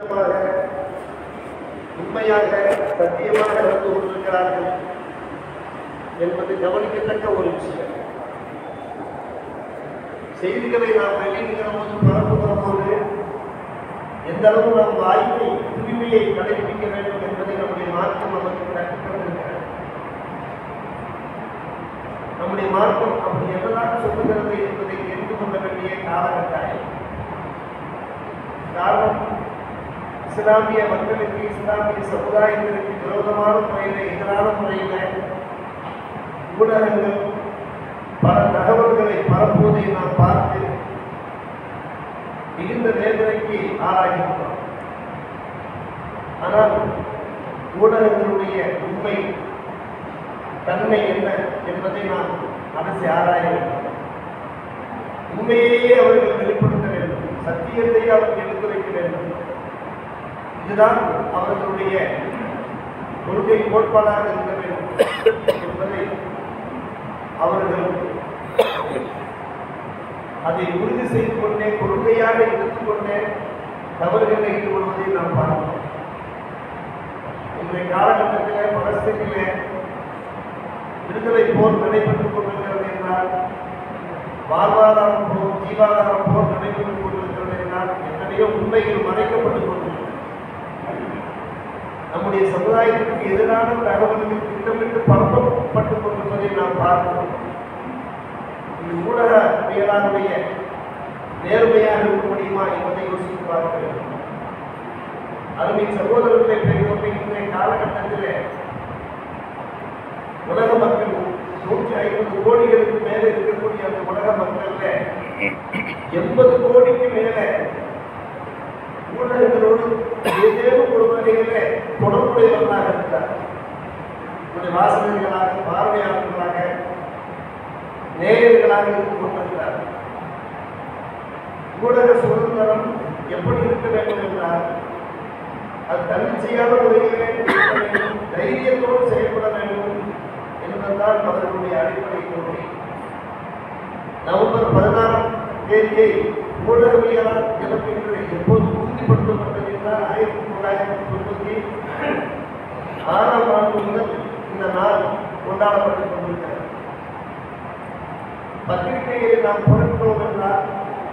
உண்மையாக சத்தியமாக நடந்து கொண்டிருக்கிறார்கள் என்பது கவனிக்கத்தக்க ஒரு விஷயம் செய்திகளை நாம் வெளியிடுகிற போது பரப்புகிற போது எந்த அளவு நாம் வாய்ப்பை தூய்மையை கடைபிடிக்க வேண்டும் என்பதை நம்முடைய மார்க்கம் நமக்கு கற்றுக்கொண்டிருக்கிறது நம்முடைய மார்க்கம் அப்படி என்னதான் சொல்லுகிறது என்பதை தெரிந்து கொள்ள வேண்டிய காலகட்டாயம் காரணம் இஸ்லாமிய மக்களுக்கு இஸ்லாமிய சமுதாயத்திற்கு விரோதமான முறையில் எதிரான முறையில் ஊடகங்கள் பல தகவல்களை பரப்புவதை நாம் பார்த்து மிகுந்த வேதனைக்கு ஆளாகின்றோம் ஆனால் ஊடகங்களுடைய உண்மை தன்மை என்ன என்பதை நாம் அரசு ஆராய வேண்டும் உண்மையையே அவர்கள் வெளிப்படுத்த வேண்டும் சத்தியத்தை அவர்கள் எடுத்துரைக்க வேண்டும் இதுதான் அவர்களுடைய கொள்கை கோட்பாடாக இருக்க வேண்டும் என்பதை அவர்கள் அதை உறுதி செய்து கொண்டே கொள்கையாக எடுத்துக்கொண்டே தவறுகளை ஈடுபடுவதை நாம் பார்க்கிறோம் இன்றைய காலகட்டத்தில் பலஸ்தீனிலே விடுதலை போர் நடைபெற்றுக் கொண்டிருக்கிறது என்றால் வாழ்வாதாரம் போர் ஜீவாதாரம் போர் நடைபெற்றுக் கொண்டிருக்கிறது என்றால் எத்தனையோ உண்மைகள் மறைக்கப்பட்டுக் கொண்டிருக்கிறது நம்முடைய சமுதாயத்திற்கு எதிரான தகவல்கள் திட்டமிட்டு பரப்பப்பட்டுக் கொண்டிருப்பதை நாம் பார்க்கிறோம் இது ஊடக மேலாண்மைய நேர்மையாக இருக்க முடியுமா என்பதை யோசித்து பார்க்க வேண்டும் அருமை சகோதரர்களை பெரியவர்கள் இன்றைய காலகட்டத்தில் உலக மக்கள் நூற்றி ஐம்பது கோடிகளுக்கு மேலே இருக்கக்கூடிய அந்த உலக மக்கள்ல எண்பது கோடிக்கு மேலே ஊடகங்களோடு ஏதேனும் ஒரு வகையில தொடர்புடையவர்களாக இருக்கிறார் நம்முடைய வாசகர்களாக பார்வையாளர்களாக நேயர்களாக இருந்து கொண்டிருக்கிறார் ஊடக சுதந்திரம் எப்படி இருக்க வேண்டும் என்றால் அது தன்னிச்சையான முறையிலே இருக்க வேண்டும், தைரியத்தோடு செயல்பட வேண்டும் என்பதுதான் அவர்களுடைய அடிப்படை கொள்கை நவம்பர் பதினாறாம் தேதியை ஊடகவியலாளர் தினம் என்று எப்போது உறுதிப்படுத்தப்பட்டது என்றால் ஆயிரத்தி தொள்ளாயிரத்தி தொண்ணூற்றி ஆறாம் ஆண்டு முதல் இந்த நாள் கொண்டாடப்பட்டுக் கொண்டிருக்கிறது பத்திரிகையை நாம் பொருட்கிறோம் என்றால்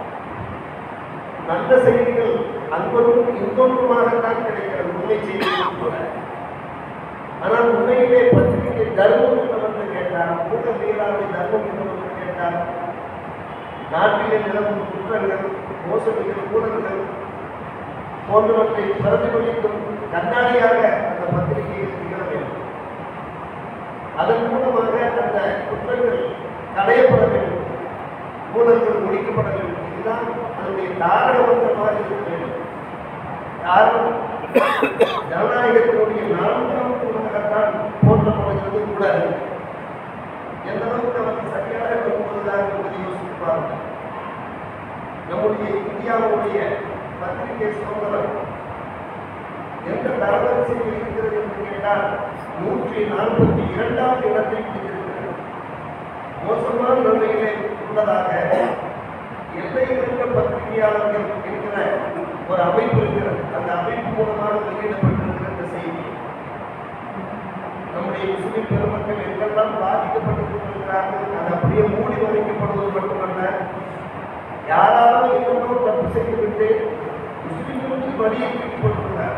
நல்ல செய்திகள் அன்பொன்றும் இன்பொன்றுமாகத்தான் கிடைக்கிறது உண்மை செய்திகள் கூட ஆனால் உண்மையிலே பத்திரிகை தர்மம் என்னவென்று கேட்டால் ஊடக மேலாண்மை தர்மம் என்னவென்று கேட்டால் நாட்டிலே நிலவும் குற்றங்கள் மோசடிகள் ஊழல்கள் போன்றவற்றை பிரதிபலிக்கும் கண்ணாடியாக அந்த பத்திரிகையில் திகழ வேண்டும் அதன் மூலமாக அந்த குற்றங்கள் களையப்பட வேண்டும் ஊழல்கள் ஒழிக்கப்பட வேண்டும் இதுதான் அதனுடைய தாரகமந்திரமாக இருக்க வேண்டும் காரணம் ஜனநாயகத்தினுடைய நான்காம் தூணாகத்தான் போற்றப்படுகிறது கூட எந்த அளவுக்கு நமக்கு சரியாக விரும்புவதாக என்பதை யோசித்து பாருங்கள் நம்முடைய இந்தியாவுடைய பத்திரிகை சுதந்திரம் எந்த தரவரிசையில் இருக்கிறது என்று கேட்டால் நூற்றி நாற்பத்தி இரண்டாவது இடத்தை பிடித்திருக்கிறது மோசமான நிலையிலே உள்ளதாக எல்லையில் இருக்க பத்திரிகையாளர்கள் என்கிற ஒரு அமைப்பு இருக்கிறது அந்த அமைப்பு மூலமாக வெளியிடப்பட்டிருக்கிற இந்த செய்தி நம்முடைய முஸ்லிம் பெருமக்கள் எங்கெல்லாம் பாதிக்கப்பட்டுக் கொண்டிருக்கிறார்கள் அது அப்படியே மூடி மறைக்கப்படுவது மட்டுமல்ல யாராலும் எங்கெல்லோ தப்பு செய்துவிட்டு முஸ்லிம்களுக்கு வழியை கொடுக்கிறார்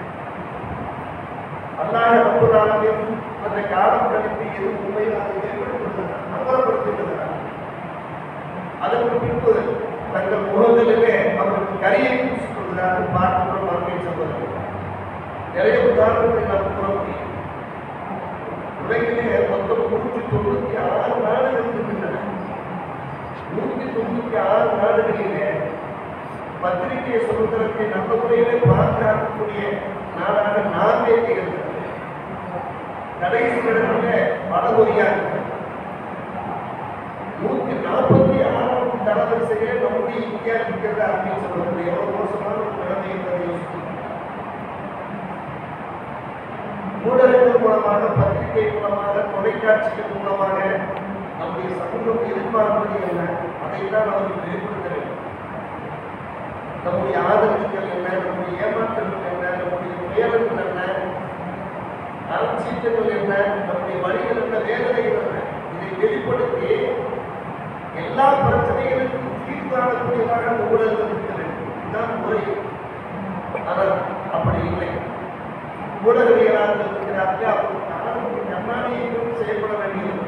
அல்லாஹ் ரப்புல்லாலுமே அந்த காலம் கழித்து எது உண்மையாக ஏற்படுத்துகிறார் அமலப்படுத்துகிறார் அதற்கு பின்பு தங்கள் முகங்களிலே அவர்கள் கரியை பூசிக்கொள்கிறார்கள் பார்க்கிறோம் அருமை சகோதரர்கள் நிறைய உதாரணத்தை நாம் கூற முடியும் உலகிலே மொத்தம் நூற்றி தொண்ணூத்தி ஆறு நாடுகள் இருக்கின்றன நூற்றி தொண்ணூத்தி ஆறு நாடுகளிலே பத்திரிகை சுதந்திரத்தை நல்ல முறையிலே பாதுகாக்கக்கூடிய நாடாக நாமே திகழ்கிறது கடைசி இடத்துல வடகொரியா இருக்கிறது. நூத்தி நாற்பத்தி ஆறாவது தரவரிசையிலே நம்முடைய இந்தியா இருக்கிறது அப்படின்னு சொல்றது எவ்வளவு மோசமான ஒரு நிலைமை என்பதை யோசித்து ஊடகங்கள் மூலமாக பத்திரிகை மூலமாக தொலைக்காட்சிகள் மூலமாக நம்முடைய சமூகம் எதிர்பார்ப்பது என்ன அதைத்தான் அவர்கள் வெளிப்படுத்த வேண்டும் நம்முடைய ஆதரவுகள் என்ன நம்முடைய ஏமாற்றங்கள் கஷ்டங்கள் என்ன நம்முடைய வழிகள் என்ன வேதனைகள் என்ன இதை வெளிப்படுத்தி எல்லா பிரச்சனைகளுக்கும் தீர்வு காணக்கூடியதாக அந்த ஊடகங்கள் இருக்க வேண்டும் இதுதான் முறை ஆனால் அப்படி இல்லை ஊடகவியலாளர்கள் இருக்கிறார்கள் அவர்கள் நாளுக்கு கண்ணாடியும் செயல்பட வேண்டியது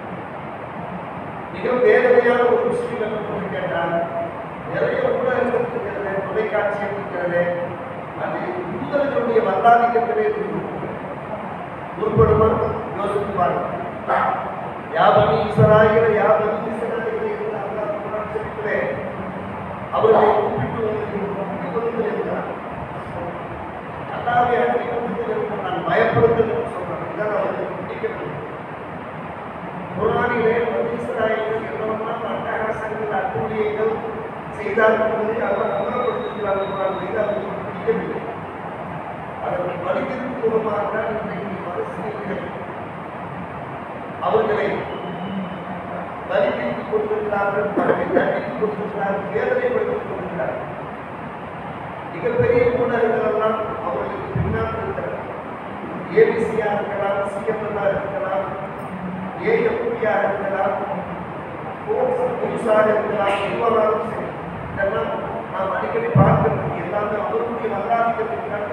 மிக வேதனையான ஒரு விஷயம் என்ன கேட்டால் நிறைய ஊடகங்கள் இருக்கிறது தொலைக்காட்சி இருக்கிறது அது யூதர்களுடைய வல்லாதிக்கத்திலே உருப்படுமா யோசித்து பாருங்க யாபனி இஸ்ராயேல யாபனி இஸ்ராயேல என்று அல்லாஹ் குர்ஆன் ஷரீஃபிலே அவர்களை கூப்பிட்டு உங்களுக்கு இருக்கிறார் அல்லாஹ்வை அறிவித்து நான் பயப்படுத்தல் என்று சொல்றேன் இதான் அவர்களுக்கு பிடிக்கவில்லை குரானிலே பனி இஸ்ராயேலர்கள் என்னவெல்லாம் அட்டகாசங்கள் அட்டூழியங்கள் செய்தார்கள் என்பதை அவர் அமலப்படுத்துகிறார் குரான் மீது அவர்களுக்கு பிடிக்கவில்லை அதற்கு வலிதிற்கு மூலமாக இன்றைக்கு மறுசீர்கள் அவர்களை வலிதித்துக் கொண்டிருக்கிறார்கள் அவர்களை தண்டித்துக் கொண்டிருக்கிறார்கள் வேதனைப்படுத்திக் கொண்டிருக்கிறார்கள் மிகப்பெரிய ஊடகங்கள் எல்லாம் அவர்களுக்கு பின்னால் இருக்கிறது ஏபிசியா இருக்கலாம் சிஎம்எல்லா இருக்கலாம் ஏஎஃபியா இருக்கலாம் ஃபோக்ஸ் நியூஸாக இருக்கலாம் எதுவானாலும் சரி இதெல்லாம் நாம் அடிக்கடி பார்க்கிறது எல்லாமே அவர்களுடைய வல்லாதிக்கத்திற்காக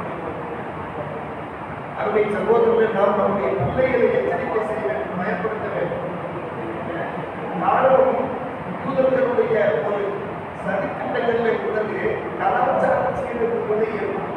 அருமை சகோதரர்களை நாம் நம்முடைய பிள்ளைகளை எச்சரிக்கை செய்ய வேண்டும் பயப்படுத்த வேண்டும் காரணம் யூதர்களுடைய ஒரு சதித்திட்டங்களை உணர்ந்து கலாச்சார சீர்திருத்தங்களை ஏற்படும்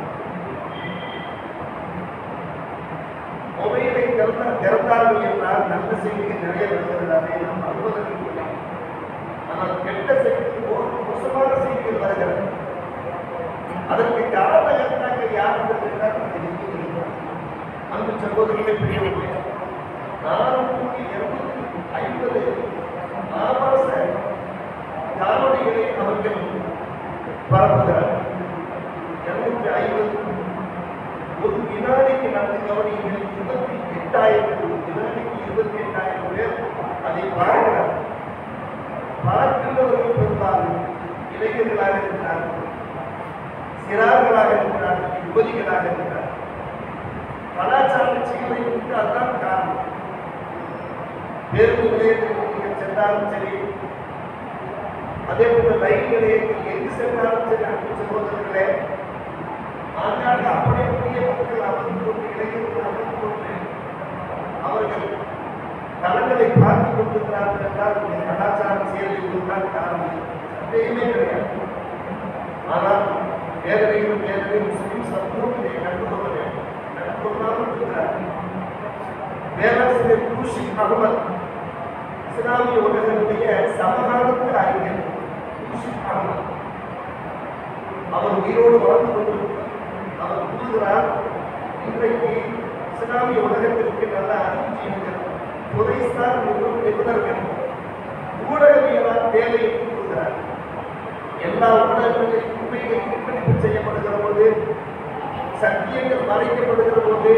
மொபைலை திறந்த திறந்தார்கள் என்றால் நல்ல செய்திகள் நிறைய வருகிறது அதை நாம் அனுபவத்தில் ஆனால் கெட்ட செய்திகள் போல் மோசமான செய்திகள் வருகிறது அதற்கு காரணகர்த்தாங்க யார் என்றால் அதை நிறுத்துகிறார் அன்பு சகோதரர்களை பெரியவர்களே நானூற்றி இருநூத்தி ஐம்பது ஆபாச காணொலிகளை அவர்கள் பரப்புகிறார் இருநூற்றி ஐம்பது ஒரு வினாடிக்கு நடந்து கவனிங்கள் இருபத்தி எட்டாயிரம் ஒரு வினாடிக்கு இருபத்தி எட்டாயிரம் பேர் அதை பார்க்கிறார் பார்க்கின்றவர்கள் பெரும்பாலும் இளைஞர்களாக இருக்கிறார்கள் சிறார்களாக இருக்கிறார்கள் யுவதிகளாக இருக்கிறார்கள் கலாச்சார சீரழிவுக்கு அதுதான் காரணம் பேருந்து நிலையத்தில் நீங்கள் சென்றாலும் சரி அதே போல ரயில் நிலையத்தில் எங்கு சென்றாலும் சரி அன்பு சகோதரர்களே ஆங்காங்க அப்படியே புதிய மக்கள் அமர்ந்து கொண்டு இளைஞர்கள் அமர்ந்து கொண்டு அவர்கள் தளங்களை பார்த்துக் கொண்டிருக்கிறார்கள் என்றால் இந்த கலாச்சார சீரழிவு தான் காரணம் சந்தேகமே கிடையாது ஆனால் வேதனைகளும் வேதனை முஸ்லிம் சமூகம் இதை கண்டுகொள்ள வேண்டும் கண்டுகொள்ளாமல் இருக்கிறார் பேராசிரியர் குஷிக் அகமது இஸ்லாமிய உலகத்துடைய சமகாலத்து அறிஞர் குஷிக் அகமது அவர் உயிரோடு வாழ்ந்து கொண்டிருக்கிறார் அவர் கூறுகிறார் இன்றைக்கு இஸ்லாமிய உலகத்திற்கு நல்ல அறிவிச்சிருக்கிறது துறைசார் நிபுணர் நிபுணர்கள் ஊடகவியலால் தேவை என்று கூறுகிறார் எல்லா ஊடகங்களிலும் உண்மைகள் பின்பற்றிப்பு செய்யப்படுகிற போது சத்தியங்கள் மறைக்கப்படுகிற போது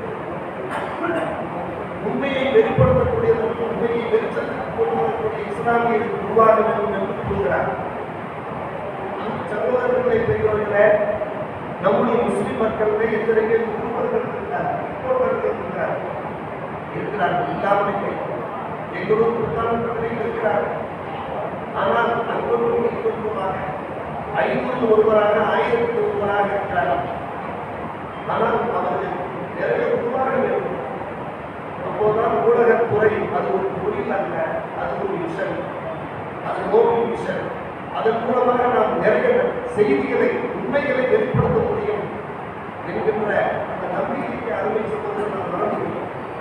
உண்மையை வெளிப்படுத்தக்கூடிய உண்மையை வெளிச்சத்துக்கு கொண்டு வரக்கூடிய இஸ்லாமியர்கள் உருவாக வேண்டும் என்று கூறுகிறார் அந்த சகோதரர்களை பெரியவர்களே நம்முடைய முஸ்லிம் மக்களுடைய எத்தனை பேர் குருவர்கள் இருக்கிறார் இப்போவர்கள் இருக்கிறார் இருக்கிறார்கள் இல்லாமல் இல்லை எங்களோடு பிரதான இருக்கிறார் ஆனால் அன்பொருளும் இன்பொருளுமாக ஐநூறு ஒருவராக ஆயிரத்தி ஒருவராக இருக்கிறார்கள் ஆனால் அவர்கள் நிறைய உருவாக வேண்டும் அப்போதான் ஊடகத்துறை அது ஒரு தொழில் அல்ல அது ஒரு மிஷன் அது நோக்கி மிஷன் அதன் மூலமாக நாம் நிறைய செய்திகளை உண்மைகளை வெளிப்படுத்த முடியும் என்கின்ற அந்த நம்பிக்கைக்கு அருமை சொல்வதை நாம் வர முடியும்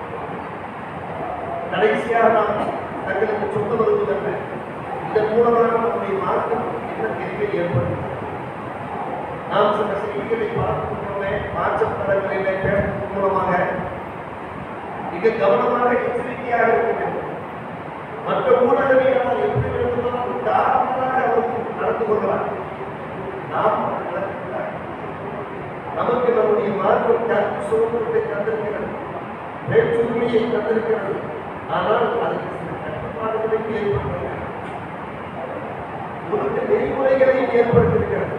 கடைசியாக நாம் தங்களுக்கு சொல்ல வருவதல்ல இதன் மூலமாக நம்முடைய மார்க்கம் என்ன தெரிவை ஏற்படும் நாம் சில செய்திகளை பார்க்கின்றோமே வாட்ஸ்அப் தளங்களிலே பேசுவதன் மூலமாக மிக கவனமாக எச்சரிக்கையாக இருக்க வேண்டும் மற்ற ஊடகவியலாளர் எப்படி வேண்டுமானாலும் தாராளமாக அவர்கள் நடந்து கொள்ளலாம் நாம் அப்படி நடக்கக்கூடாது. நமக்கு நம்முடைய மார்க்கம் கருத்து சுதந்திரத்தை தந்திருக்கிறது பேச்சுரிமையை தந்திருக்கிறது ஆனால் அதுக்கு சில கட்டுப்பாடுகளையும் ஏற்படுத்துகிறது உனக்கு நெறிமுறைகளையும் ஏற்படுத்தியிருக்கிறது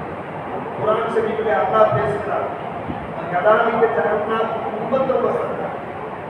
குரான் ஷரீஃபிலே அல்லாஹ் பேசுகிறார் கதாலிக்க ஜனநாத் உம்மத்தம் வசந்தா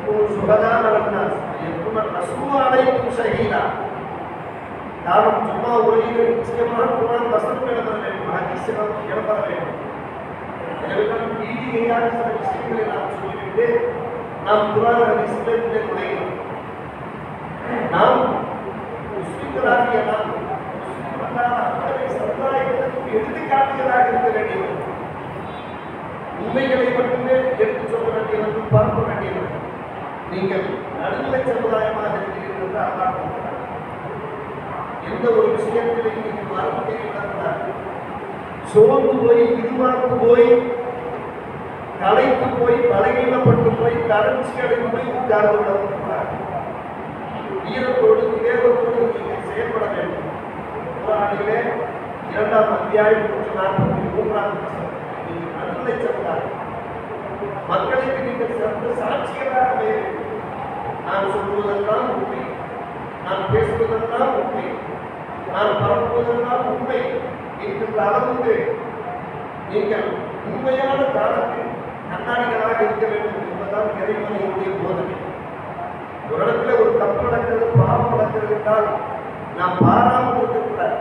எப்பவும் சுகதான் நடந்தார் எப்பவும் ரசூல் அலைக்கும் ஷஹீதா யாரும் சும்மா உலகில் நிச்சயமாக குரான் வசனம் எழுத வேண்டும் ஹதீஸ்கள் எழுத வேண்டும் எனவே தான் பீடிகையாக சில விஷயங்களை நாம் சொல்லிவிட்டு நாம் குரான் ஹதீஸ்களை நுழைகிறோம் நாம் முஸ்லிம்களாகிய நாம் முஸ்லிம்களான அத்தனை சமுதாயத்திற்கு எடுத்துக்காட்டுகளாக இருக்க வேண்டியது உண்மைகளை மட்டுமே எடுத்து சொல்ல வேண்டியவர்கள் பரப்ப வேண்டியவர்கள் நீங்கள் நடுநிலை சமுதாயமாக இருக்கிறீர்கள் என்று அல்லாஹ் கூறுகிறார். எந்த ஒரு விஷயத்திலும் நீங்கள் மரத்தை நடந்தால் சோர்ந்து போய் இதுவாக்கு போய் களைத்து போய் பலகீனப்பட்டு போய் தளர்ச்சி அடைந்து போய் உட்கார்ந்து விடக்கூடாது ஈரத்தோடு தேவத்தோடு நீங்கள் செயல்பட வேண்டும் குரானிலே இரண்டாம் அத்தியாயம் நூற்று நாற்பத்தி மூன்றாம் வசனம். நீங்கள் நடுநிலை சமுதாயம் மக்களுக்கு நீங்கள் சிறந்த சாட்சிகளாக அமைய வேண்டும். நான் சொல்வதெல்லாம் உண்மை நான் பேசுவதெல்லாம் உண்மை நான் பரப்புவதெல்லாம் உண்மை என்கின்ற அளவுக்கு நீங்கள் உண்மையான காலத்தில் கண்ணாடிகளாக இருக்க வேண்டும் என்பதுதான் இறைவனுடைய போதனை ஒரு இடத்துல ஒரு தப்பு நடக்கிறது பாவம் நடக்கிறது என்றால் நாம் பாராமல் இருக்கக்கூடாது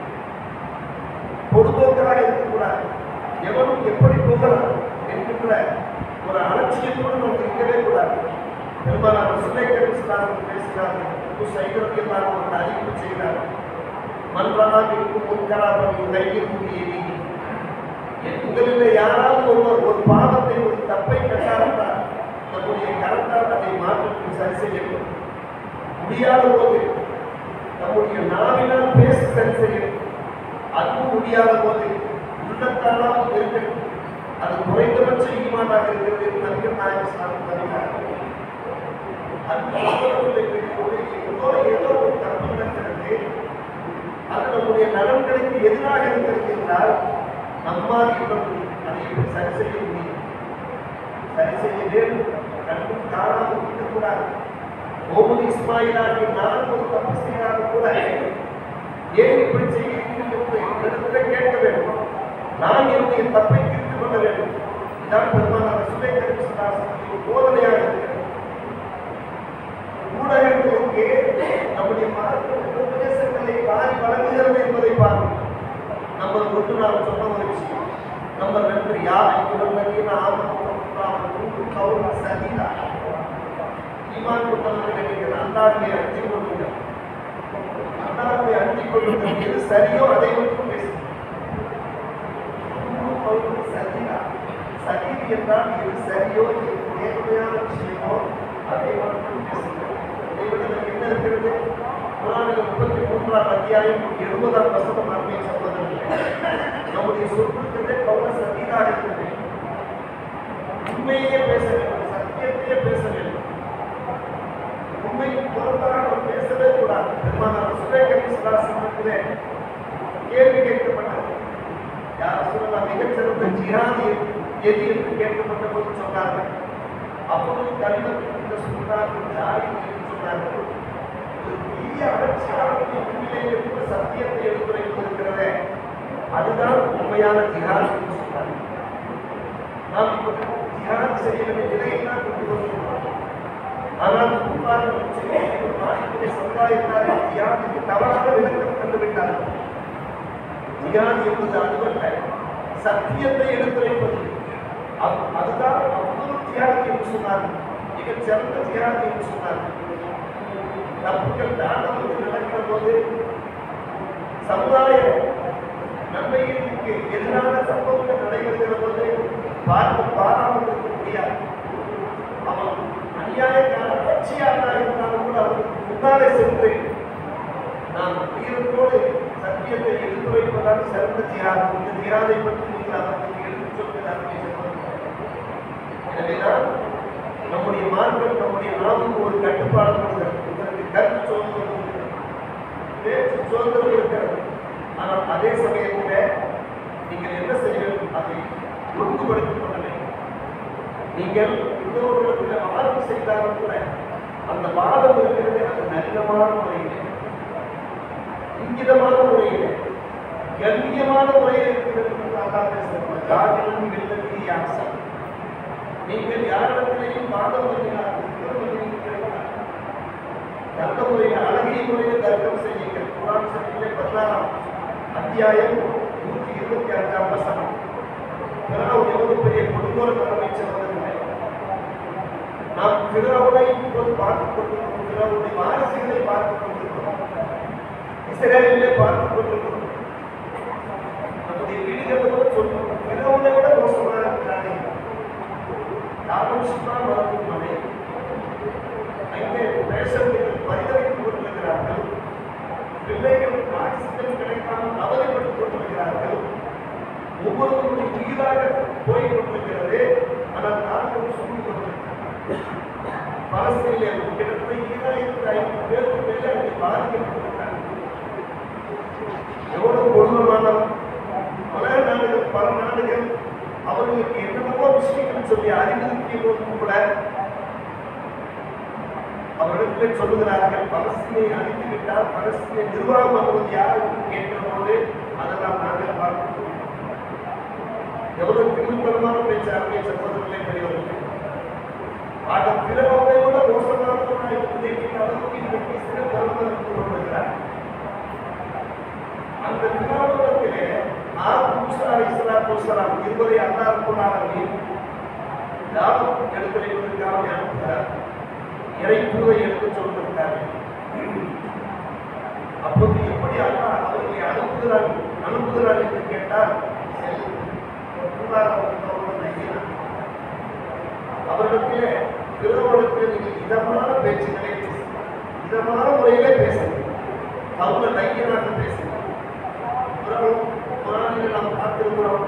பொதுபோக்காக இருக்கக்கூடாது எவனும் எப்படி போகலாம் என்கின்ற ஒரு அலட்சியத்தோடு நாம் இருக்கவே கூடாது பெரும்பாலான சுலைக்கரிசிலாக பேசுகிறார்கள் சைக்கிரத்தியெல்லாம் ஒரு அறிவிப்பு செய்கிறார்கள் மன்றாக இருக்கும் முன்கராபம் கையில் கூடியது உங்களில் யாராவது ஒருவர் ஒரு பாவத்தை ஒரு தப்பை கண்டால் நம்முடைய கரத்தால் அதை மாற்றத்தை சரி செய்யணும் முடியாத போது நம்முடைய நாவினால் பேச சரி செய்யணும் அதுவும் முடியாத போது உள்ளத்தாலாம் இருக்கணும் அது குறைந்தபட்ச ஈமானாக இருக்கிறது என்று நபிகள் நாயகம் சாமி தருகிறார் அது சொல்லவில்லை பெரியவர்களே, ஏதோ ஏதோ ஒரு தப்பு நடக்கிறது அது நம்முடைய நலன்களுக்கு எதிராக இருக்கிறது என்றால் நம்மால் இன்னும் அதை எப்படி சரி செய்ய முடியும் சரி செய்ய வேண்டும் கண்டும் காணாமல் இருக்கக்கூடாது முகமது இஸ்மாயிலாகி நான் ஒரு தப்பு செய்யாத கூட ஏன் இப்படி செய்கிறீர்கள் என்று என்னிடத்திலே கேட்க வேண்டும் நான் என்னுடைய தப்பை திருத்திக் கொள்ள வேண்டும் இதான் பெருமானார் சுலை கரிசனாசனுடைய போதனையாக இருக்கிறது ஊடகங்களுக்கு நம்முடைய மார்க்க உபதேசங்களை வாரி வழங்குகிறது என்பதை பாருங்கள் நம்பர் ஒன்று நாம் சொன்ன ஒரு விஷயம் நம்பர் ரெண்டு யார் இவர்கள் ஆபத்து கவுன சதிதா ஈமான் கொண்டவர்கள் நீங்கள் அல்லாஹ்வை அஞ்சிக் கொள்ளுங்கள் அல்லாஹ்வை அஞ்சிக் கொள்ளுங்கள் எது சரியோ அதை மட்டும் பேசுங்கள் கவுன சதிதா சதீத் என்றால் எது சரியோ எது நேர்மையான விஷயமோ அதை மட்டும் பேசுங்கள் இதை விட நமக்கு என்ன இருக்கிறது குரானில் முப்பத்தி மூன்றாம் அத்தியாயம் எழுபதாம் வசனம் அருமை சகோதரர்களே நம்முடைய சொற்களுக்கு கவுன சதீதாக இருக்கிறது உண்மையே பேச வேண்டும் சத்தியத்தையே பேச வேண்டும் உண்மைக்கு புறத்தாக நாம் பேசவே கூடாது பெருமானார் சுரேகரி சுராசனத்திலே கேள்வி கேட்கப்பட்டது யார் சொல்லலாம் மிகச்சிறந்த ஜிஹாதி எது என்று கேட்கப்பட்ட போது சொன்னார்கள் அப்பொழுது கலிமத்து இந்த சொன்னார்கள் ஜாதி என்று சொன்னார்கள் ஒரு தீய அலட்சியாளருடைய உண்மையிலே இருக்கிற சத்தியத்தை எடுத்துரைத்திருக்கிறதே அதுதான் உண்மையான ஜிஹாத் என்று சொன்னார்கள் நாம் இப்போது ஜிஹாத் செய்ய வேண்டிய நிலையெல்லாம் கொண்டு வந்திருக்கிறோம் ஆனால் குர்ஆனில் ஒரு நாட்டினுடைய சமுதாயத்தார் ஜிஹாதுக்கு தவறான விளக்கம் கண்டுவிட்டார்கள் ஜிஹாத் என்பது அதுவல்ல சத்தியத்தை எடுத்துரைப்பது அது- அதுதான் அவ்வளவு தியாகி என்று சொன்னார்கள் மிகச் சிறந்த தியாகி என்று சொன்னார்கள் தப்புகள் தாண்டவத்தில் நடக்கிற போது சமுதாய நன்மைகளுக்கு எதிரான சம்பவங்கள் நடைபெறுகிற போது பார்த்து பாராமல் இருக்க முடியாது அவன் அநியாயக்கார கட்சியாக இருந்தாலும் கூட அவனுக்கு முன்னாலே சென்று நாம் வீரத்தோடு சத்தியத்தை எடுத்துரைப்பதால் சிறந்த தியாகம் இந்த தியாகத்தை பற்றி நீங்கள் அவர்களுக்கு எடுத்துச் சொல்கிறார்கள் எனவேதான் நம்முடைய மார்க்கம் நம்முடைய நாவுக்கு ஒரு கட்டுப்பாடு கொடுக்கிறது இதற்கு கருத்து சுதந்திரம் இருக்கிறது பேச்சு சுதந்திரம் இருக்கிறது ஆனால் அதே சமயத்தில் நீங்கள் என்ன செய்ய வேண்டும் அதை ஒழுங்குபடுத்திக் கொள்ள வேண்டும் நீங்கள் இன்னொருவர்கள் வாதம் செய்தாலும் கூட அந்த வாதம் இருக்கிறது அது நல்லமான முறையில் இங்கிதமான முறையில் கண்ணியமான முறையில் இருக்கிறது என்று அல்லா பேசுகிறார் ஜாதிலும் வெள்ளத்தி யாசம் நீங்கள் யாரிடத்திலேயும் வாதம் பண்ணினார் நல்ல முறையில் அழகிய முறையில் தர்க்கம் செய்யுங்கள் குரான் சபையிலே பதினாறாம் அத்தியாயம் நூற்றி இருபத்தி அஞ்சாம் வசனம் பிறகு எவ்வளவு பெரிய கொடுங்கோல தலைமை செல்வதில்லை நாம் பிறவுனை இப்போது பார்த்துக் கொண்டிருக்கிறோம் பிறவுடைய வாரிசுகளை பார்த்துக் கொண்டிருக்கிறோம் இஸ்ரேலிலே பார்த்துக் கொண்டிருக்கிறோம் நம்முடைய வீடுகளில் கூட சொல்லுவோம் பிறவுனை விட மோசமாக இருக்கிறாங்க யாரும் சும்மா வளர்க்கும் மனை அங்கே பேசவர்கள் பரிதவித்துக் கொண்டிருக்கிறார்கள் பிள்ளைகள் வாரிசுகள் கிடைக்காமல் அவதிப்பட்டுக் கொண்டிருக்கிறார்கள் ஒவ்வொருவருடைய உயிராக போய் கொண்டிருக்கிறது ஆனால் நாங்கள் சொல்லிக் கொண்டிருக்கிறோம் பலஸ்தீனிலே கிட்டத்தட்ட ஈராயிரத்தி ஐநூறு பேருக்கு மேலே அங்கே பாதிக்கப்பட்டிருக்கிறார்கள் எவ்வளவு கொடூரமான பல நாடுகள் பல நாடுகள் அவர்களுக்கு என்னென்னவோ விஷயங்கள் சொல்லி அறிவுறுத்திய போதும் கூட அவரிடத்தில் சொல்லுகிறார்கள் பலஸ்தீனை அழித்து விட்டால் பலஸ்தீனை நிர்வாகம் பண்ணுவது யார் என்று கேட்கிற போது அதெல்லாம் நாங்கள் பார்க்கிறோம் எவ்வளவு திருத்தரமான பேச்சார்கள் சகோதரர்களே பெரியவர்கள் ஆக பிறவரை விட மோசமானவராக இருப்பதை அளவுக்கு இன்றைக்கு சில தருணம் இருந்து கொண்டிருக்கிறார் அந்த திருவாரூரத்திலே ஆறு மூசா இஸ்லாம் முஸ்லாம் இருவரை அல்லாஹ் கொண்டாடி தாவத் எடுத்து வைப்பதற்காக அனுப்புகிறார் இறைப்பூவை எடுத்து சொல்வதற்காக அப்போது எப்படி அல்லாஹ் அவர்களை அனுப்புகிறார் அனுப்புகிறார் என்று கேட்டால் சரி, ஒரு பொருளாதார ஒரு நையினார். அவரிடத்திலே திருவள்ளத்தில் நீங்கள் இதமான பேச்சுக்களை பேசுங்கள் இதமான முறையிலே பேசுங்கள் அவங்க நையனாக பேசுங்கள் பிறகு குரானில் நாம் பார்த்திருக்கிறோம்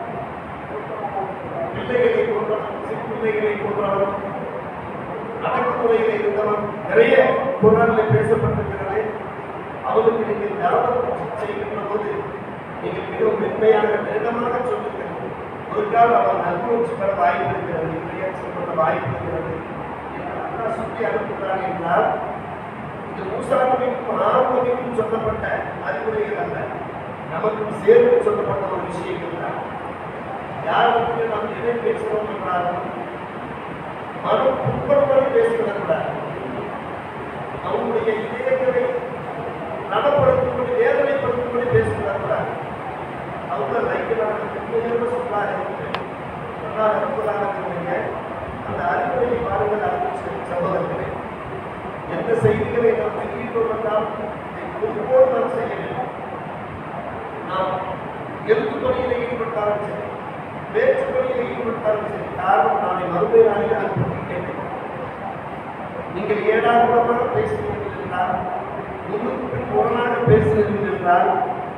பிள்ளைகளை கொன்றவன் சிறு பிள்ளைகளை கொன்றவன் அடக்குமுறையில் இருந்தவன் நிறைய குரானில் பேசப்பட்டிருக்கிறது அவருக்கு நீங்கள் தாவத் செய்கின்ற போது நீங்கள் மிகவும் மென்மையாக நெருக்கமாக சொல்லுங்கள் ஒரு கால் அவன் நல்கூச்சி பெற வாய்ப்பு இருக்கிறது இல்லையா சொல்லப்பட்ட வாய்ப்பு இருக்கிறது என்று அல்லாஹ் சுற்றி அனுப்புகிறான் என்றால் இது மூசானமைக்கும் ஆர்வமைக்கும் சொல்லப்பட்ட அறிவுரைகள் அல்ல நமக்கும் சேர்த்து சொல்லப்பட்ட ஒரு விஷயங்கள் தான் யாருக்கு நாம் எதை பேசுகிறோம் என்றாலும் மனம் புண்படும்படி பேசிவிடக்கூடாது அவங்களுடைய இதயங்களை நடப்படுத்தும்படி வேதனைப்படுத்தும்படி பேசிவிடக்கூடாது அவங்க லைக்கலாக உண்மையோடு சொல்லாக சொல்லாக அனுப்பலாக இருந்தீங்க அந்த அறிவுரையை பாருங்கள் அனுப்பிச்சு சகோதரர்களே எந்த செய்திகளை நாம் தெரிவித்து வந்தால் ஒவ்வொரு நாம் செய்ய வேண்டும் நாம் எழுத்து பணியில் ஈடுபட்டாலும் சரி பேச்சு பணியில் ஈடுபட்டாலும் சரி காரணம் நாளை மறுபடிய நாளில் அனுப்பி கேட்டேன் நீங்கள் ஏடாகுடமாக பேசுகிறீர்கள் என்றால் முன்னுக்கு பின் முரணாக பேசுகிறீர்கள் என்றால்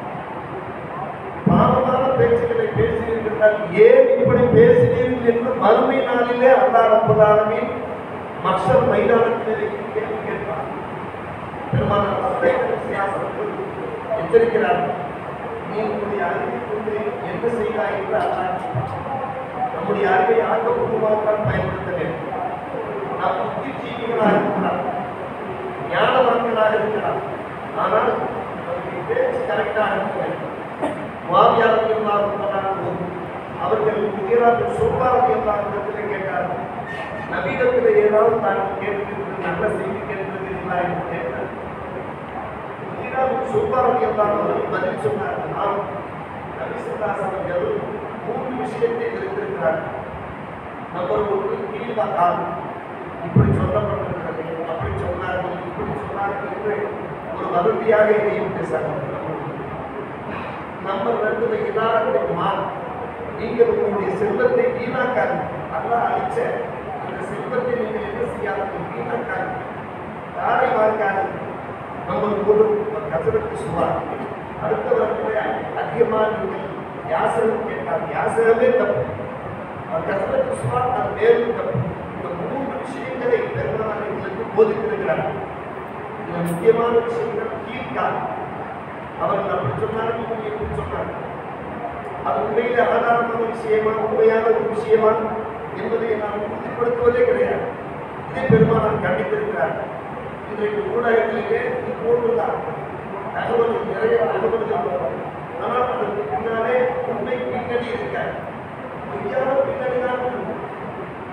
பாவமான பேச்சுக்களை பேசுகிறீர்கள் என்றால் ஏன் இப்படி பேசுகிறீர்கள் என்று மறுமை நாளிலே அல்லாஹ் ரப்பதாலுமே மக்சர் மைதானத்திலே கேள்வி கேட்பார் பெருமானார் அவர்கள் எச்சரிக்கிறார்கள் நீ உன்னுடைய அறிவை கொண்டு என்ன செய்தாய் என்று அல்லாஹ் நம்முடைய அறிவை ஆக்கப்பூர்வமாக பயன்படுத்த வேண்டும் நாம் புத்திஜீவிகளாக இருக்கலாம் ஞானவான்களாக இருக்கலாம் ஆனால் நம்முடைய பேச்சு கரெக்டாக இருக்க வேண்டும் மாவியாளர்கள் எல்லாம் அவர்கள் உயராக சொல்வார்கள் எல்லாம் இடத்துல கேட்டார்கள் நவீனத்தில் ஏதாவது தாங்கள் கேட்டிருக்கிறது நல்ல செய்தி கேட்டிருக்கிறீர்களா என்று கேட்டார் சொல்வார்கள் எல்லாம் அவர்கள் பதில் சொன்னார்கள் நாம் நபிசுல்லாஸ் அவர்கள் மூன்று விஷயத்தை தெரிந்திருக்கிறார்கள் நம்பர் ஒன்று கீழ்வாக்கால் இப்படி சொல்லப்பட்டிருக்கிறது அப்படி சொன்னார்கள் இப்படி சொன்னார்கள் என்று ஒரு வதந்தியாக இதையும் பேசார்கள் நம்பர் ரெண்டு இதாரத்தை மாறும் நீங்கள் உங்களுடைய செல்வத்தை வீணாக்காது அல்லாஹ் அழிச்ச அந்த செல்வத்தை நீங்கள் என்ன செய்யாதீர்கள் வீணாக்காது தாரை வாழ்க்காது நம்பர் மூணு கசரத்து சுமார் அடுத்த வருடத்திலே அதிகமாக நீங்கள் யாசகம் கேட்டால் யாசகமே தப்பு கசரத்து சுமார் அது மேலும் தப்பு இந்த மூன்று விஷயங்களை பெருமானார் எங்களுக்கு போதித்திருக்கிறார் இந்த முக்கியமான விஷயங்கள் கீழ்கால் அவர்கள் அப்படி சொன்னார்கள் இவங்க இப்படி சொன்னார்கள் அது உண்மையில ஆதாரமான விஷயமா உண்மையான ஒரு விஷயமா என்பதை நாம் உறுதிப்படுத்துவதே கிடையாது இதை பெருமானார் கண்டித்திருக்கிறார் இன்றைக்கு ஊடகங்களிலே இது போன்றுதான் தகவல் நிறைய தகவல்கள் வரும் ஆனால் அதற்கு பின்னாலே உண்மை பின்னணி இருக்காது பொய்யான பின்னணி தான் இருக்கும்.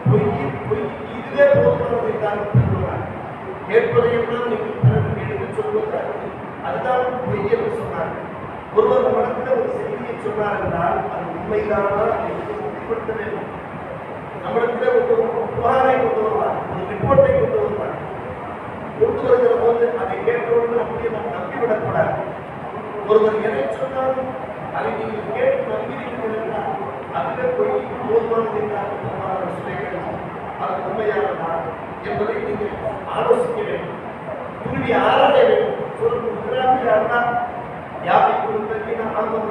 பொய் பொய் இதுவே போதுமானது என்றால் சொல்லுவார் கேட்பதையெல்லாம் நீங்கள் பிறருக்கு எடுத்து சொல்வதால் அதுதான் பொய் என்று சொன்னார் ஒருவர் நம்மிடத்தில் ஒரு செய்தியை சொன்னார் என்றால் அது உண்மைதானா என்று உறுதிப்படுத்த வேண்டும் நம்மிடத்தில் ஒரு புகாரை கொண்டு வருவார் ஒரு ரிப்போர்ட்டை கொண்டு வருவார் கொண்டு வருகிற போது அதை கேட்டோடு அப்படியே நாம் நம்பிவிடக்கூடாது ஒருவர் எதை சொன்னாலும் அதை நீங்கள் கேட்டு நம்பியிருக்கிறீர்கள் என்றால் அதுவே போய் போதுமானது என்றால் போதுமானது சொல்லுகிறேன் அது உண்மையானதா என்பதை நீங்கள் ஆலோசிக்க வேண்டும் துருவி ஆராய வேண்டும் சொல்லும் கிராமிய அண்ணா யாவை கொடுத்த ஆகும்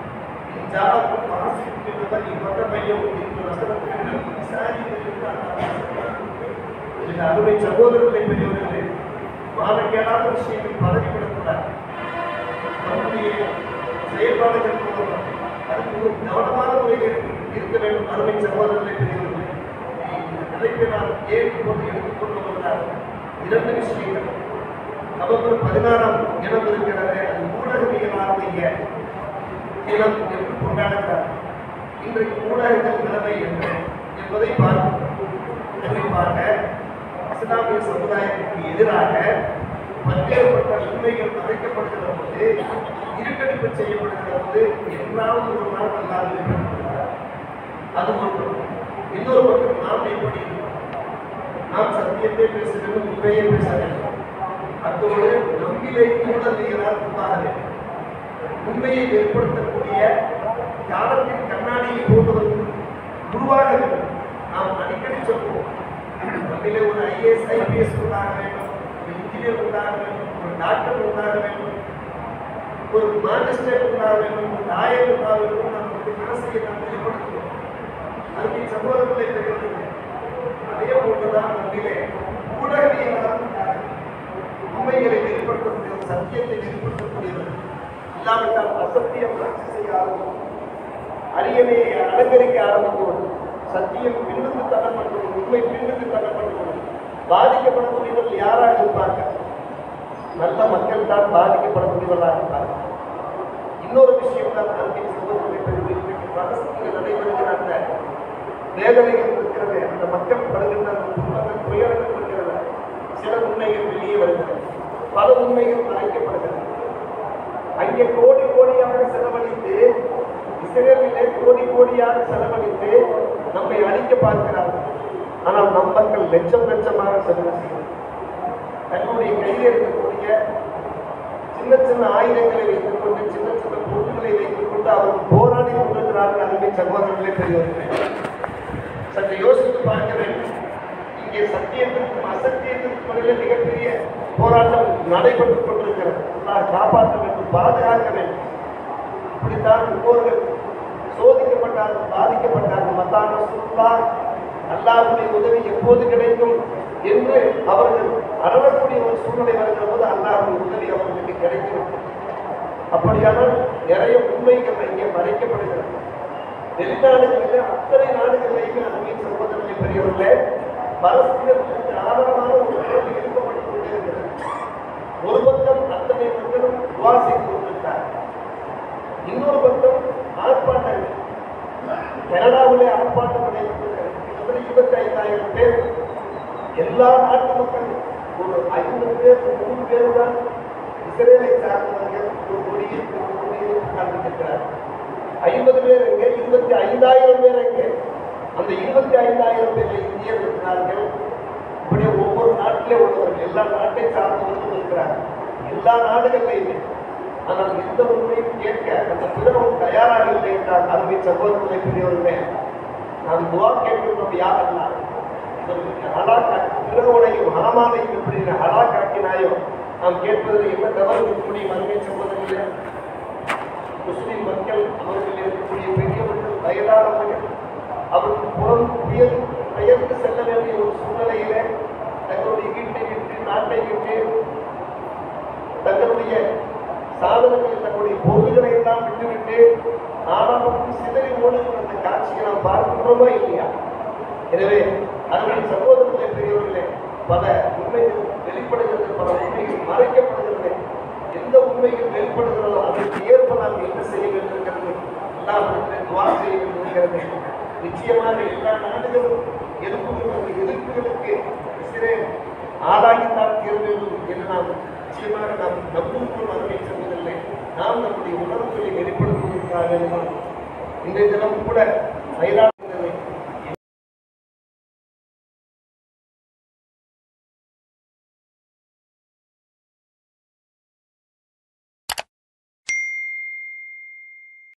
ஜாதகம் வாசிக்கின்றவர் இவ்வளவு மையம் இந்த வசனத்தில் விசாரிக்கிறார் இது அருமை சகோதரர்களை பெரியவர்களே மானக்கேடாத விஷயங்கள் பதவிவிடக்கூடாது நம்முடைய செயல்பாடுகள் மூலம் அதுக்கு ஒரு கவனமான முறையில் இருக்க வேண்டும் அருமை சகோதரர்களை பெரியவர்களே இந்த தலைப்பை நான் ஏன் கொண்டு எடுத்துக்கொண்டு வந்தால் இரண்டு விஷயங்கள் நவம்பர் பதினாறாம் தினம் இருக்கிறது அது ஊடகவியலாளருடைய தினம் என்று கொண்டாடுகிறார் இன்றைக்கு ஊடகங்கள் நிலைமை என்ன என்பதை பார்க்கிறோம் குறிப்பாக இஸ்லாமிய சமுதாயத்திற்கு எதிராக பல்வேறுபட்ட உண்மைகள் மறைக்கப்படுகிற போது இருட்டடிப்பு செய்யப்படுகிற போது என்றாவது ஒரு நாள் அல்லாது வெளிப்படுத்துகிறார். அது ஒரு பக்கம் இன்னொரு பக்கம் நாம் எப்படி இருக்கிறோம்? நாம் சத்தியத்தை பேச வேண்டும் உண்மையை பேச வேண்டும் அத்தோடு நம்பிலை ஊடகங்களால் உண்டாக வேண்டும் உண்மையை ஏற்படுத்தக்கூடிய காலத்தின் கண்ணாடியை போன்றவர்கள் உருவாக வேண்டும் நாம் அடிக்கடி சொல்லுவோம் நம்மிலே ஒரு ஐஏஎஸ் ஐபிஎஸ் உண்டாக வேண்டும் ஒரு இன்ஜினியர் உண்டாக வேண்டும் ஒரு டாக்டர் உண்டாக வேண்டும் ஒரு மாஜிஸ்ட்ரேட் உண்டாக வேண்டும் ஒரு லாயர் உண்டாக வேண்டும் நாம் ஒரு மனசையை நாம் வெளிப்படுத்துவோம் அதுக்கு சகோதரர்களை பெறுவதில்லை அதே போன்றுதான் நம்மிலே ஊடகவியலாளர் உண்டாக உண்மைகளை வெளிப்படுத்தக்கூடியவர் சத்தியத்தை வெளிப்படுத்தக்கூடியவர் இல்லாவிட்டால் அசத்தியம் ஆட்சி செய்ய ஆரம்பிக்கும் அரியணையை அலங்கரிக்க ஆரம்பிக்கும் சத்தியம் பின்னுக்கு தள்ளப்பட்டது உண்மை பின்னுக்கு தள்ளப்பட்டது பாதிக்கப்படக்கூடியவர்கள் யாராக இருப்பார்கள் நல்ல மக்கள் தான் பாதிக்கப்படக்கூடியவர்களாக இருப்பார்கள் இன்னொரு விஷயம் தான் அன்பின் சகோதரர்களை பெறுவது இன்றைக்கு பலஸ்தீனில் நடைபெறுகிற அந்த வேதனைகள் இருக்கிறது அந்த மக்கள் படுகின்ற அந்த துன்பங்கள் துயரங்கள் இருக்கிறது சில உண்மைகள் வெளியே வருகிறது பல உண்மைகள் மறைக்கப்படுகிறது அங்கே கோடி கோடியாக செலவழித்து இஸ்ரேலிலே கோடி கோடியாக செலவழித்து நம்மை அழிக்க பார்க்கிறார்கள் ஆனால் நம் மக்கள் லட்சம் லட்சமாக செலவு செய்கிறார்கள் தன்னுடைய கையில் இருக்கக்கூடிய சின்ன சின்ன ஆயுதங்களை வைத்துக் கொண்டு சின்ன சின்ன பொருட்களை வைத்துக் கொண்டு அவர்கள் போராடி கொண்டிருக்கிறார்கள் அருமை சகோதரர்களே பெரியவர்களே சற்று யோசித்து பார்க்க வேண்டும் இங்கே சத்தியத்திற்கும் அசத்தியத்திற்கும் இடையிலே மிகப்பெரிய போராட்டம் நடைபெற்றுக் கொண்டிருக்கிறது அல்லாஹ் காப்பாற்ற வேண்டும் பாதுகாக்க வேண்டும் இப்படித்தான் முன்னோர்கள் சோதிக்கப்பட்டார்கள் பாதிக்கப்பட்டார்கள் மத்தான சுல்லா அல்லாஹ்வுடைய உதவி எப்போது கிடைக்கும் என்று அவர்கள் அறவக்கூடிய ஒரு சூழ்நிலை வருகிற போது அல்லாஹ்வுடைய உதவி அவர்களுக்கு கிடைக்கும் அப்படியானால் நிறைய உண்மைகள் இங்கே மறைக்கப்படுகிறது வெளிநாடுகளில் அத்தனை நாடுகளிலேயுமே அன்பின் சகோதரர்களை பெரியவர்களே பரஸ்பரத்திற்கு ஆதரவான ஒரு உறவு இருக்கப்பட்டுக் கொண்டே இருக்கிறது ஒரு பக்கம் அத்தனை மக்களும் துவா செய்து கொண்டிருக்கிறார் இன்னொரு பக்கம் ஆர்ப்பாட்டங்கள் கனடாவிலே ஆர்ப்பாட்டம் நடைபெற்றிருக்கிறது கிட்டத்தட்ட இருபத்தி ஐந்தாயிரம் பேர் எல்லா நாட்டு மக்களும் ஒரு ஐம்பது பேர் நூறு பேர் தான் இஸ்ரேலை சார்ந்தவர்கள் ஒரு கொடியில் ஒரு கொடியில் உட்கார்ந்திருக்கிறார் ஐம்பது பேர் எங்கே இருபத்தி ஐந்தாயிரம் பேர் எங்கே அந்த இருபத்தி ஐந்தாயிரம் பேர் இந்தியர் இருக்கிறார்கள் இப்படி ஒவ்வொரு நாட்டிலே உள்ளவர்கள் எல்லா நாட்டை சார்ந்தவர்களும் இருக்கிறார்கள் எல்லா நாடுகளிலையுமே ஆனால் எந்த உண்மையும் கேட்க அந்த பிறவும் தயாராக இல்லை என்றால் அருமை சகோதரர்களை பெரியவர்களே நாம் துவா கேட்கின்றோம் யாரெல்லாம் ஹலாக்காக்கி பிறவுடையும் ஹாமாலையும் எப்படி ஹலாக்காக்கினாயோ நாம் கேட்பதில் என்ன தவறு இருக்க முடியும் அருமை சகோதரர்களே முஸ்லிம் மக்கள் அவர்கள் இருக்கக்கூடிய பெரியவர்கள் வயதானவர்கள் அவர்கள் புறம் உயர் பெயர்ந்து செல்ல வேண்டிய ஒரு சூழ்நிலையில தங்களுடைய வீட்டை விட்டு நாட்டை விட்டு தங்களுடைய சாதனங்களை தங்களுடைய பொருள்களை எல்லாம் விட்டுவிட்டு நாடாளும் சிதறி ஓடுகிற அந்த காட்சியை நாம் பார்க்கின்றோமா இல்லையா எனவே அருமை சகோதரர்களே பெரியவர்களே பல உண்மைகள் வெளிப்படுகிறது பல உண்மைகள் மறைக்கப்படுகிறது எந்த உண்மைகள் வெளிப்படுகிறதோ அதற்கு ஏற்ப நாம் என்ன செய்ய வேண்டியிருக்கிறது எல்லாம் துவா செய்ய வேண்டும் இருக்கிறது நிச்சயமாக எல்லா நாடுகளும் எதிர்ப்புகள் அந்த எதிர்ப்புகளுக்கு இஸ்ரேல் ஆளாகித்தான் தீர வேண்டும் என்று நாம் நிச்சயமாக நாம் நம்புவதும் அதனை சொல்வதில்லை நாம் நம்முடைய உணர்வுகளை வெளிப்படுத்துவதற்காக எல்லாம் இன்றைய தினம் கூட ஐநா